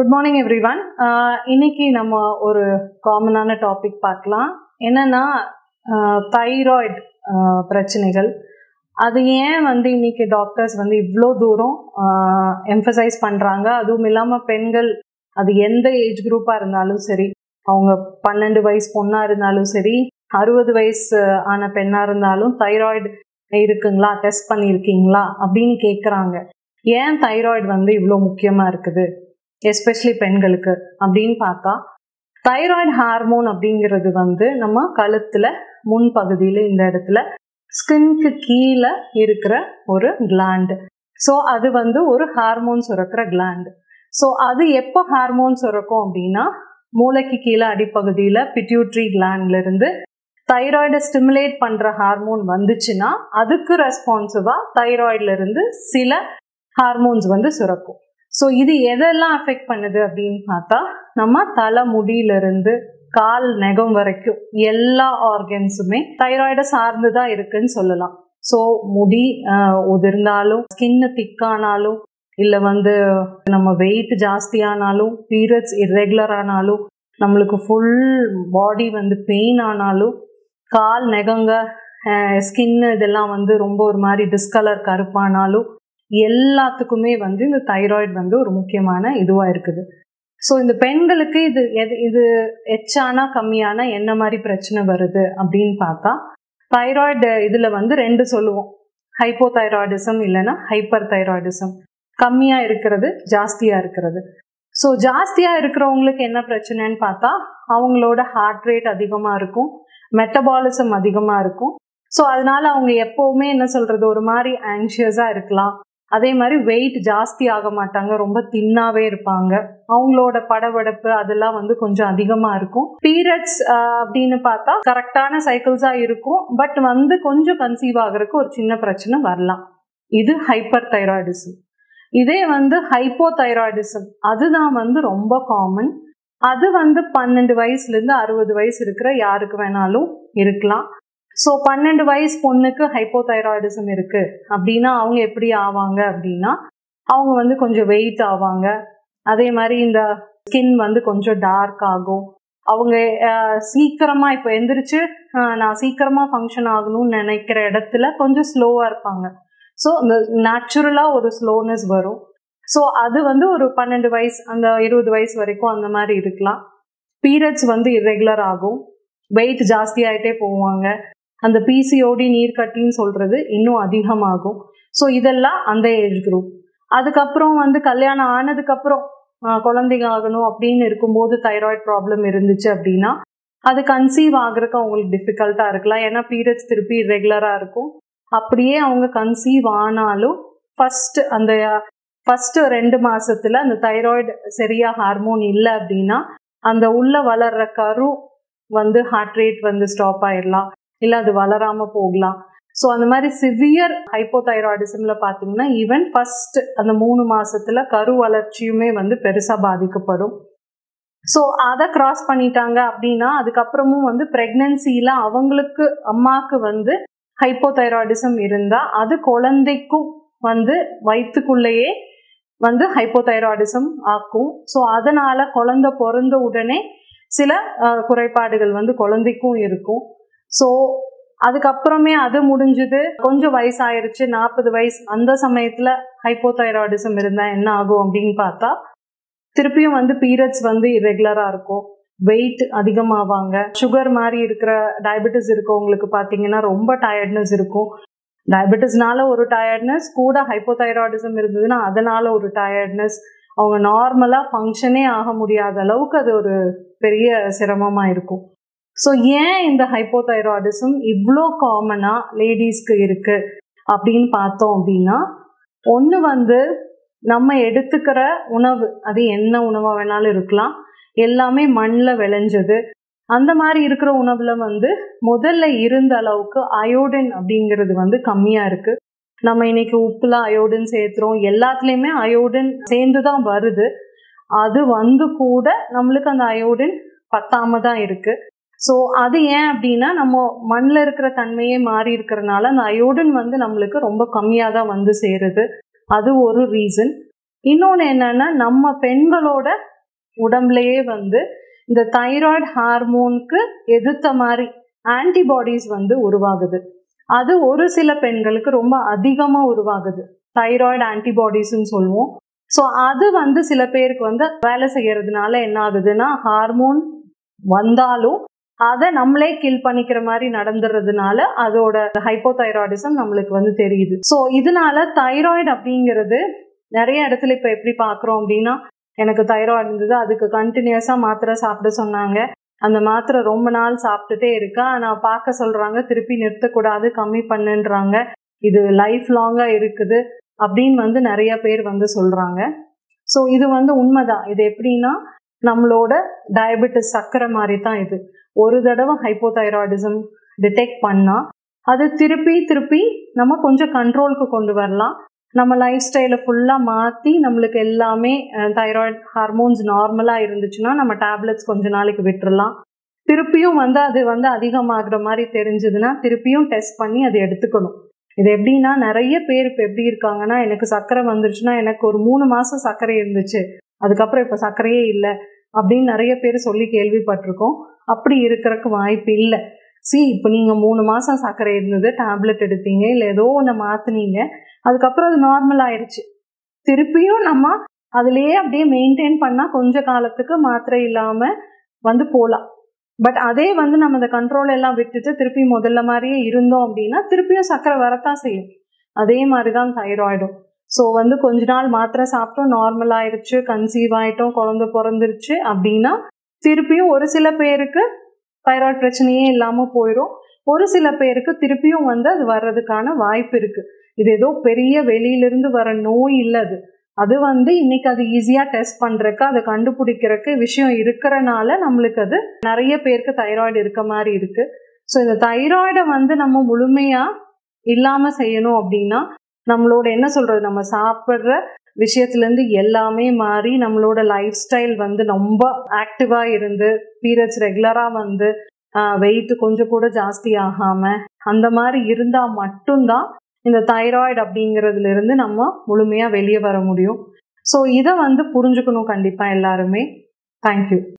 good morning every one இன்னைக்கு நம்ம ஒரு காமனான டாபிக் பார்க்கலாம் என்னன்னா தைராய்டு பிரச்சனைகள் அது ஏன் வந்து இன்னைக்கு டாக்டர்ஸ் வந்து இவ்வளோ தூரம் எம்ஃபசைஸ் பண்ணுறாங்க அதுவும் இல்லாமல் பெண்கள் அது எந்த ஏஜ் குரூப்பாக இருந்தாலும் சரி அவங்க பன்னெண்டு வயசு பொண்ணாக இருந்தாலும் சரி அறுபது வயசு ஆன பெண்ணாக இருந்தாலும் தைராய்டு இருக்குங்களா டெஸ்ட் பண்ணியிருக்கீங்களா அப்படின்னு கேட்குறாங்க ஏன் தைராய்டு வந்து இவ்வளோ முக்கியமாக இருக்குது எஸ்பெஷலி பெண்களுக்கு அப்படின்னு பார்த்தா தைராய்டு ஹார்மோன் அப்படிங்கிறது வந்து நம்ம கழுத்தில் முன்பகுதியில் இந்த இடத்துல ஸ்கின்க்கு கீழே இருக்கிற ஒரு கிளாண்டு ஸோ அது வந்து ஒரு ஹார்மோன் சுரக்கிற கிளாண்டு ஸோ அது எப்போ ஹார்மோன் சுரக்கும் அப்படின்னா மூளைக்கு கீழே அடிப்பகுதியில் பிட்யூட்ரி கிளாண்ட்லேருந்து தைராய்டை ஸ்டிமுலேட் பண்ணுற ஹார்மோன் வந்துச்சுன்னா அதுக்கு ரெஸ்பான்சிவாக தைராய்ட்லேருந்து சில ஹார்மோன்ஸ் வந்து சுரக்கும் ஸோ இது எதெல்லாம் அஃபெக்ட் பண்ணுது அப்படின்னு பார்த்தா நம்ம தலை முடியிலிருந்து கால் நெகம் வரைக்கும் எல்லா ஆர்கன்ஸுமே தைராய்டை சார்ந்து தான் இருக்குன்னு சொல்லலாம் ஸோ முடி உதிர்ந்தாலும் ஸ்கின்னு திக்கானாலும் இல்லை வந்து நம்ம வெயிட் ஜாஸ்தியானாலும் பீரியட்ஸ் இர்ரெகுலர் ஆனாலும் நம்மளுக்கு ஃபுல் பாடி வந்து பெயின் ஆனாலும் கால் நெகங்க ஸ்கின்னு இதெல்லாம் வந்து ரொம்ப ஒரு மாதிரி டிஸ்கலர் கருப்பானாலும் எல்லாத்துக்குமே வந்து இந்த தைராய்டு வந்து ஒரு முக்கியமான இதுவாக இருக்குது ஸோ இந்த பெண்களுக்கு இது எது இது எச்சானா கம்மியானா என்ன மாதிரி பிரச்சனை வருது அப்படின்னு பார்த்தா தைராய்டு இதில் வந்து ரெண்டு சொல்லுவோம் ஹைப்போ தைராய்டிசம் இல்லைன்னா ஹைப்பர் தைராய்டிசம் கம்மியாக இருக்கிறது ஜாஸ்தியாக இருக்கிறது ஸோ ஜாஸ்தியாக இருக்கிறவங்களுக்கு என்ன பிரச்சனைன்னு பார்த்தா அவங்களோட ஹார்ட் ரேட் அதிகமாக இருக்கும் மெட்டபாலிசம் அதிகமாக இருக்கும் ஸோ அதனால அவங்க எப்போவுமே என்ன சொல்கிறது ஒரு மாதிரி ஆங்ஷியஸாக இருக்கலாம் அதே மாதிரி வெயிட் ஜாஸ்தி ஆக மாட்டாங்க ரொம்ப தின்னாவே இருப்பாங்க அவங்களோட படபடப்பு அதெல்லாம் வந்து கொஞ்சம் அதிகமாக இருக்கும் பீரியட்ஸ் அப்படின்னு பார்த்தா கரெக்டான சைக்கிள்ஸாக இருக்கும் பட் வந்து கொஞ்சம் கன்சீவ் ஆகிறதுக்கு ஒரு சின்ன பிரச்சனை வரலாம் இது ஹைப்பர் தைராய்டிசம் இதே வந்து ஹைப்போ தைராய்டிசம் அதுதான் வந்து ரொம்ப காமன் அது வந்து பன்னெண்டு வயசுலேருந்து அறுபது வயசு இருக்கிற யாருக்கு வேணாலும் இருக்கலாம் ஸோ பன்னெண்டு வயசு பொண்ணுக்கு ஹைப்போதைராய்டிசம் இருக்கு அப்படின்னா அவங்க எப்படி ஆவாங்க அப்படின்னா அவங்க வந்து கொஞ்சம் வெயிட் ஆவாங்க அதே மாதிரி இந்த ஸ்கின் வந்து கொஞ்சம் டார்க் ஆகும் அவங்க சீக்கிரமா இப்போ எந்திரிச்சு நான் சீக்கிரமா ஃபங்க்ஷன் ஆகணும்னு நினைக்கிற இடத்துல கொஞ்சம் ஸ்லோவாக இருப்பாங்க ஸோ இந்த நேச்சுரலாக ஒரு ஸ்லோனஸ் வரும் ஸோ அது வந்து ஒரு பன்னெண்டு வயசு அந்த இருபது வயசு வரைக்கும் அந்த மாதிரி இருக்கலாம் பீரியட்ஸ் வந்து இரெகுலர் ஆகும் வெயிட் ஜாஸ்தி ஆகிட்டே போவாங்க அந்த பிசிஓடி நீர்க்கட்டின்னு சொல்கிறது இன்னும் அதிகமாகும் ஸோ இதெல்லாம் அந்த ஏஜ் குரூப் அதுக்கப்புறம் வந்து கல்யாணம் ஆனதுக்கப்புறம் குழந்தைங்க ஆகணும் அப்படின்னு இருக்கும்போது தைராய்டு ப்ராப்ளம் இருந்துச்சு அப்படின்னா அது கன்சீவ் ஆகுறதுக்கு அவங்களுக்கு டிஃபிகல்ட்டாக இருக்கலாம் ஏன்னா பீரியட்ஸ் திருப்பி ரெகுலராக இருக்கும் அப்படியே அவங்க கன்சீவ் ஆனாலும் ஃபஸ்ட்டு அந்த ஃபஸ்ட்டு ரெண்டு மாதத்தில் அந்த தைராய்டு சரியாக ஹார்மோன் இல்லை அப்படின்னா அந்த உள்ள வளர்ற கரு வந்து ஹார்ட் ரேட் வந்து ஸ்டாப் ஆயிடலாம் இல்லை அது வளராமல் போகலாம் ஸோ அந்த மாதிரி சிவியர் ஹைப்போதைராய்டிசமில் பார்த்தீங்கன்னா ஈவன் ஃபஸ்ட் அந்த மூணு மாதத்தில் கரு வளர்ச்சியுமே வந்து பெருசாக பாதிக்கப்படும் ஸோ அதை கிராஸ் பண்ணிட்டாங்க அப்படின்னா அதுக்கப்புறமும் வந்து ப்ரெக்னென்சியில் அவங்களுக்கு அம்மாவுக்கு வந்து ஹைப்போதைராய்டிசம் இருந்தால் அது குழந்தைக்கும் வந்து வயிற்றுக்குள்ளேயே வந்து ஹைப்போதைராய்டிசம் ஆக்கும் ஸோ அதனால் குழந்தை பிறந்த உடனே சில குறைபாடுகள் வந்து குழந்தைக்கும் இருக்கும் ஸோ அதுக்கப்புறமே அது முடிஞ்சுது கொஞ்சம் வயசாயிருச்சு நாற்பது வயசு அந்த சமயத்தில் ஹைப்போதைராய்டிசம் இருந்தால் என்ன ஆகும் அப்படின்னு பார்த்தா திருப்பியும் வந்து பீரியட்ஸ் வந்து இரெகுலராக இருக்கும் வெயிட் அதிகமாவாங்க சுகர் மாதிரி இருக்கிற டயபெட்டிஸ் இருக்கவங்களுக்கு பார்த்தீங்கன்னா ரொம்ப டயர்ட்னஸ் இருக்கும் டயபெட்டிஸ்னால ஒரு டயர்ட்னஸ் கூட ஹைப்போதைராய்டிசம் இருந்ததுன்னா அதனால ஒரு டயர்ட்னஸ் அவங்க நார்மலாக ஃபங்க்ஷனே ஆக முடியாத அளவுக்கு அது ஒரு பெரிய சிரமமாக இருக்கும் ஸோ ஏன் இந்த ஹைப்போதைராய்டிசம் இவ்வளோ காமனாக லேடிஸ்க்கு இருக்குது அப்படின்னு பார்த்தோம் அப்படின்னா ஒன்று வந்து நம்ம எடுத்துக்கிற உணவு அது என்ன உணவாக வேணாலும் இருக்கலாம் எல்லாமே மண்ணில் விளைஞ்சது அந்த மாதிரி இருக்கிற உணவில் வந்து முதல்ல இருந்த அளவுக்கு அயோடின் அப்படிங்கிறது வந்து கம்மியாக இருக்குது நம்ம இன்னைக்கு உப்புல அயோடின் சேர்த்துறோம் எல்லாத்துலேயுமே அயோடின் சேர்ந்து தான் வருது அது வந்து கூட நம்மளுக்கு அந்த அயோடின் பத்தாம தான் இருக்குது ஸோ அது ஏன் அப்படின்னா நம்ம மண்ணில் இருக்கிற தன்மையே மாறி இருக்கிறனால அந்த அயோடின் வந்து நம்மளுக்கு ரொம்ப கம்மியாக தான் வந்து சேருது அது ஒரு ரீசன் இன்னொன்று என்னன்னா நம்ம பெண்களோட உடம்புலயே வந்து இந்த தைராய்டு ஹார்மோனுக்கு எதிர்த்த மாதிரி ஆன்டிபாடிஸ் வந்து உருவாகுது அது ஒரு சில பெண்களுக்கு ரொம்ப அதிகமாக உருவாகுது தைராய்டு ஆன்டிபாடிஸ்ன்னு சொல்லுவோம் ஸோ அது வந்து சில பேருக்கு வந்து வேலை செய்யறதுனால என்ன ஆகுதுன்னா ஹார்மோன் வந்தாலும் அதை நம்மளே கில் பண்ணிக்கிற மாதிரி நடந்துறதுனால அதோட ஹைப்போதைராய்டிசம் நம்மளுக்கு வந்து தெரியுது ஸோ இதனால தைராய்டு அப்படிங்கிறது நிறைய இடத்துல இப்போ எப்படி பார்க்குறோம் அப்படின்னா எனக்கு தைராய்டு இருந்தது அதுக்கு கண்டினியூஸாக மாத்திரை சாப்பிட சொன்னாங்க அந்த மாத்திரை ரொம்ப நாள் சாப்பிட்டுட்டே இருக்கா ஆனால் பார்க்க சொல்கிறாங்க திருப்பி நிறுத்தக்கூடாது கம்மி பண்ணுன்றாங்க இது லைஃப் லாங்காக இருக்குது அப்படின்னு வந்து நிறைய பேர் வந்து சொல்கிறாங்க ஸோ இது வந்து உண்மைதான் இது எப்படின்னா நம்மளோட டயபெட்டிஸ் சர்க்கரை மாதிரி தான் இது ஒரு தடவை ஹைப்போதைராய்டிசம் டிடெக்ட் பண்ணால் அது திருப்பி திருப்பி நம்ம கொஞ்சம் கண்ட்ரோலுக்கு கொண்டு வரலாம் நம்ம லைஃப் ஸ்டைலை ஃபுல்லாக மாற்றி நம்மளுக்கு எல்லாமே தைராய்டு ஹார்மோன்ஸ் நார்மலாக இருந்துச்சுன்னா நம்ம டேப்லெட்ஸ் கொஞ்ச நாளைக்கு விட்டுறலாம் திருப்பியும் வந்து அது வந்து அதிகமாகிற மாதிரி தெரிஞ்சதுன்னா திருப்பியும் டெஸ்ட் பண்ணி அதை எடுத்துக்கணும் இது எப்படின்னா நிறைய பேர் இப்போ எப்படி இருக்காங்கன்னா எனக்கு சர்க்கரை வந்துருச்சுன்னா எனக்கு ஒரு மூணு மாதம் சர்க்கரை இருந்துச்சு அதுக்கப்புறம் இப்போ சர்க்கரையே இல்லை அப்படின்னு நிறைய பேர் சொல்லி கேள்விப்பட்டிருக்கோம் அப்படி இருக்கிறதுக்கு வாய்ப்பு இல்லை சி இப்போ நீங்கள் மூணு மாதம் சர்க்கரை இருந்தது டேப்லெட் எடுத்தீங்க இல்லை ஏதோ ஒன்று மாற்றினீங்க அதுக்கப்புறம் அது நார்மல் ஆயிடுச்சு திருப்பியும் நம்ம அதுலேயே அப்படியே மெயின்டைன் பண்ணால் கொஞ்ச காலத்துக்கு மாத்திரை இல்லாமல் வந்து போகலாம் பட் அதே வந்து நம்ம இந்த கண்ட்ரோல் எல்லாம் விட்டுட்டு திருப்பி முதல்ல மாதிரியே இருந்தோம் அப்படின்னா திருப்பியும் சர்க்கரை வரத்தான் செய்யும் அதே மாதிரி தான் தைராய்டும் ஸோ வந்து கொஞ்ச நாள் மாத்திரை சாப்பிட்டோம் நார்மல் ஆயிடுச்சு கன்சீவ் ஆகிட்டோம் குழந்தை பிறந்துருச்சு அப்படின்னா திருப்பியும் ஒரு சில பேருக்கு தைராய்டு பிரச்சனையே இல்லாமல் போயிடும் ஒரு சில பேருக்கு திருப்பியும் வந்து அது வர்றதுக்கான வாய்ப்பு இருக்குது இது ஏதோ பெரிய வெளியிலிருந்து வர நோய் இல்லை அது அது வந்து இன்னைக்கு அது ஈஸியாக டெஸ்ட் பண்ணுறக்கு அதை கண்டுபிடிக்கிறதுக்கு விஷயம் இருக்கிறனால நம்மளுக்கு அது நிறைய பேருக்கு தைராய்டு இருக்க மாதிரி இருக்குது ஸோ இந்த தைராய்டை வந்து நம்ம முழுமையாக இல்லாமல் செய்யணும் அப்படின்னா நம்மளோட என்ன சொல்கிறது நம்ம சாப்பிட்ற விஷயத்துலேருந்து எல்லாமே மாறி நம்மளோட லைஃப் ஸ்டைல் வந்து ரொம்ப ஆக்டிவாக இருந்து பீரியட்ஸ் ரெகுலராக வந்து வெயிட் கொஞ்சம் கூட ஜாஸ்தி ஆகாமல் அந்த மாதிரி இருந்தால் மட்டும்தான் இந்த தைராய்டு அப்படிங்கிறதுல இருந்து நம்ம முழுமையாக வெளியே வர முடியும் ஸோ இதை வந்து புரிஞ்சுக்கணும் கண்டிப்பாக எல்லாருமே தேங்க்யூ